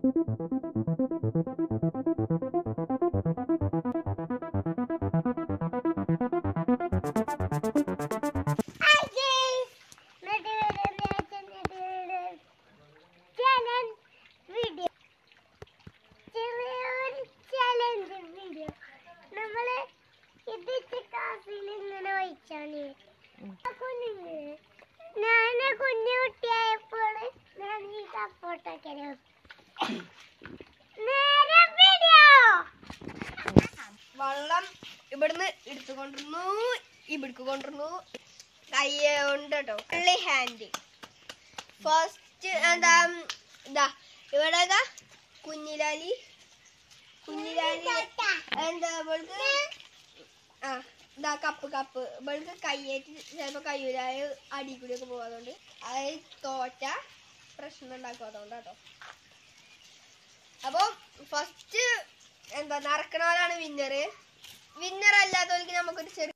Hi guys! Challenge video ചെറിയൊരു challenge video നമ്മള് ഇത് ക്ലാസ്സിൽ ഇങ്ങനെ വായിച്ചാണ് കുഞ്ഞിന് ഞാൻ കുഞ്ഞു കുട്ടിയായപ്പോൾ ഞാൻ ഈ സപ്പോർട്ടൊക്കെ നേരെ വീഡിയോ വെള്ളം ഇവിടുന്ന് എടുത്തു കൊണ്ടിരുന്നു ഇവിടേക്ക് കൊണ്ടിരുന്നു കയ്യ കൊണ്ട് കേട്ടോ ഉള്ളി ഹാൻഡ് ഫസ്റ്റ് എന്താ ഇതാ ഇവിടെ ദാ കുഞ്ഞിലാലി കുഞ്ഞിലാലി എന്താ ഇവൾക്ക് ആ ഇതാ കപ്പ് കപ്പ് ഇവൾക്ക് കയ്യേറ്റ് ചിലപ്പോ കയ്യൂലായ അടി കൂടി ഒക്കെ പോകാതുകൊണ്ട് അത് തോറ്റ പ്രശ്നം ഉണ്ടാക്കും അതുകൊണ്ടാട്ടോ അപ്പൊ ഫസ്റ്റ് എന്താ നടക്കണവരാണ് വിന്നർ വിന്നർ അല്ലാത്തവർക്ക് നമുക്കൊരു ചെറിയ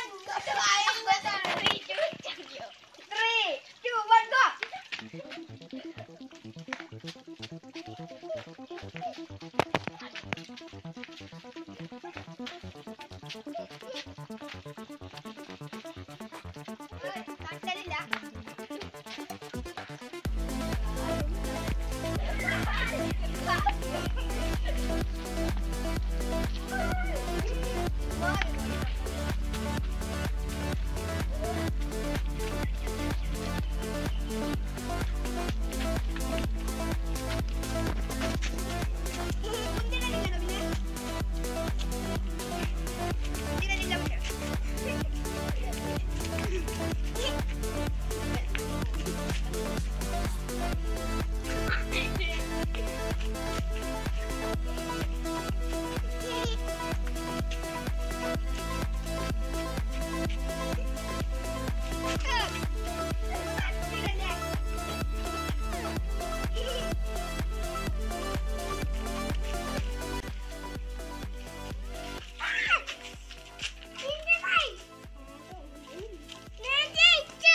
Three, two, one, go. തട്ടലില്ല. മുന്തിരിയില്ലല്ലോ പിന്നെ. മുന്തിരിയില്ല പിന്നെ. ഞാൻ ജയിച്ചു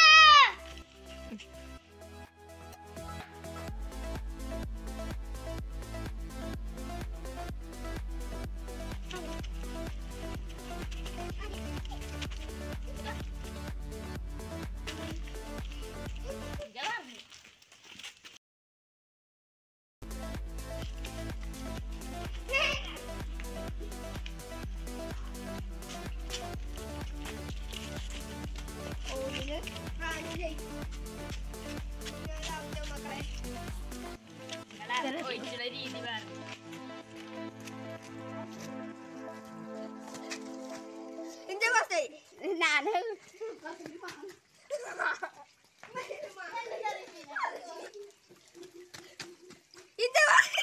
ഓടില് ഫ്രാൻസ് ജയിച്ചു. ഇതാവട്ടെ മക്കളെ. ഇന്റെ ഫസ്റ്റ് ನಾನು ഇന്റെ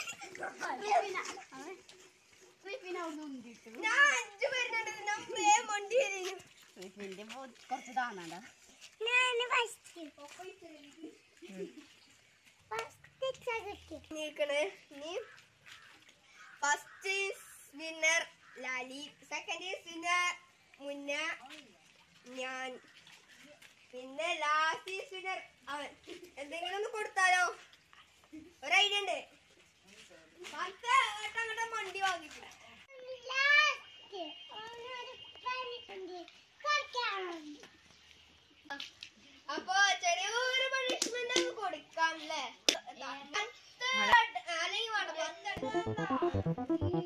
ഞാൻ അഞ്ചു പേരുണ്ട് ഞാൻ വേഗം വണ്ടി വരും കുറച്ച് താണണ്ട ഞാൻ ഫസ്റ്റ് ഫസ്റ്റ് കിട്ടി നീക്കണ് നീ first winner Lali second winner Munna ഞാൻ പിന്നെ ലാസ്റ്റ് വിന്നർ അവൻ എന്തെങ്കിലും ഒന്ന് കൊടുത്താലോ ഒരു ഐഡിയ ഉണ്ട് പത്ത് വട്ടം അങ്ങോട്ട് വണ്ടി വാങ്ങിച്ചു ലാസ്റ്റ് ഒരു പണിക്കുണ്ട് കളിക്കണം അപ്പൊ ചെറിയൊരു പണിഷ്മെന്റ് അങ്ങ് കൊടുക്കാം അല്ലേ അല്ലെങ്കിൽ വേണ്ട പത്തെടുക്കാം